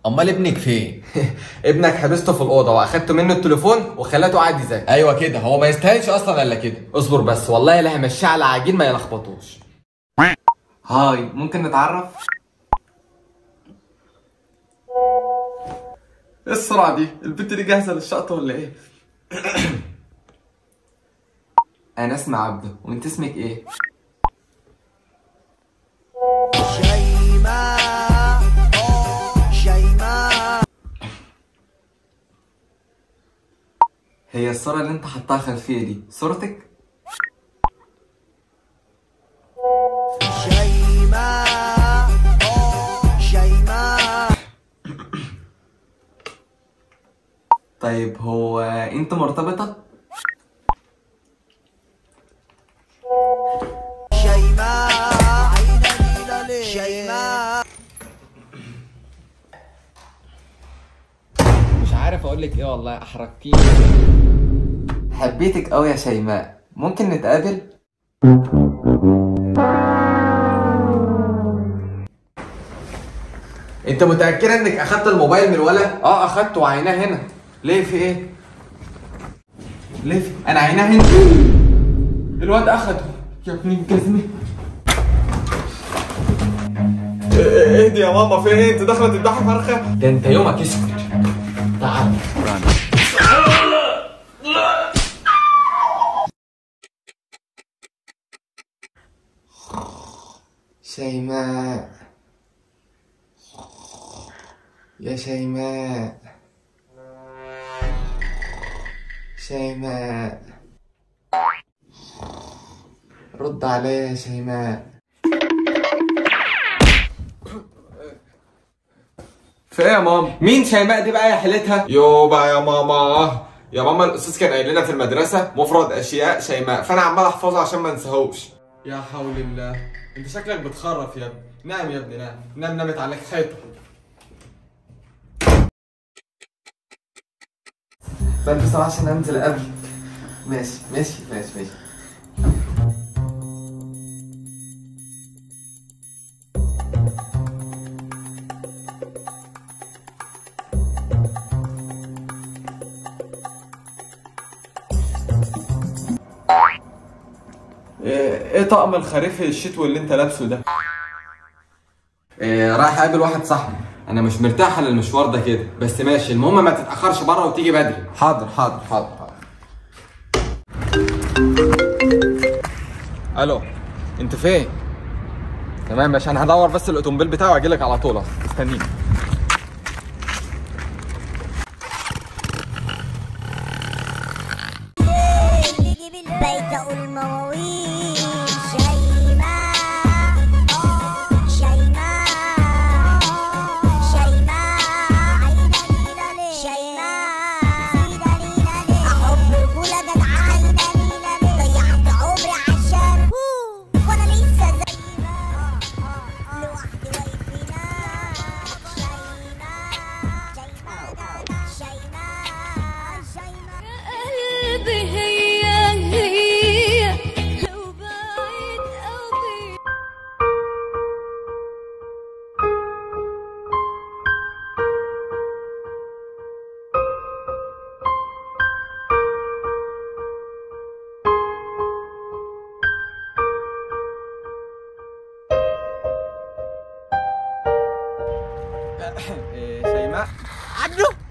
امال ابنك فين ابنك حبسته في الاوضه واخدته منه التليفون وخلته قاعد يذاكر ايوه كده هو ما يستاهلش اصلا الا كده اصبر بس والله لا همشيه على عجين ما يلخبطوش هاي ممكن نتعرف ايه السرعه دي البنت دي جاهزه للشقط ولا ايه انا اسمي عبده وانت اسمك ايه شيماء شيماء هي الصوره اللي انت حطها خلفيه دي صورتك شيماء شيماء طيب هو انت مرتبطه شيماء عيني شيماء مش عارف اقول لك ايه والله احرجتيني حبيتك قوي يا شيماء ممكن نتقابل انت متأكدة انك اخدت الموبايل من الولد؟ اه اخدته وعيناه هنا ليه في ايه؟ ليه في انا عيناه هنا الواد اخده يا ابن الجزمة اهدي يا ماما في ايه؟ انت داخلة تذبحي فرخة؟ ده انت يومك اسود تعال شيماء يا شيماء شيماء رد عليا يا شيماء في ايه يا ماما؟ مين شيماء دي بقى يا حيلتها؟ يو بقى يا ماما يا ماما الاستاذ كان قايل لنا في المدرسه مفرد اشياء شيماء فانا عمال احفظها عشان ما انساهوش يا حول الله انت شكلك بتخرف يا ابني نام يا ابني نام نام نامت عليك حيطه بلبس عشان انزل قبل ماشي ماشي ماشي ماشي ايه طقم الخريف الشتوي اللي انت لابسه ده؟ إيه رايح اقابل واحد صاحبي انا مش مرتاح للمشوار ده كده بس ماشي المهم ما تتاخرش بره وتيجي بدري حاضر حاضر حاضر حاضر الو انت فين تمام ماشي انا هدور بس الاوتومبيل بتاعي واجي لك على طول استنيني تيجي بالبيت اقول مواويل شيماء شيماء شيماء شيماء احب الفوله جدعان ضيعت عمري عشان وانا لسه زي ما لوحدي واقف هناك شيماء شيماء شيماء قلبي هي هي لو بعيد قوي إيه شيماء عبده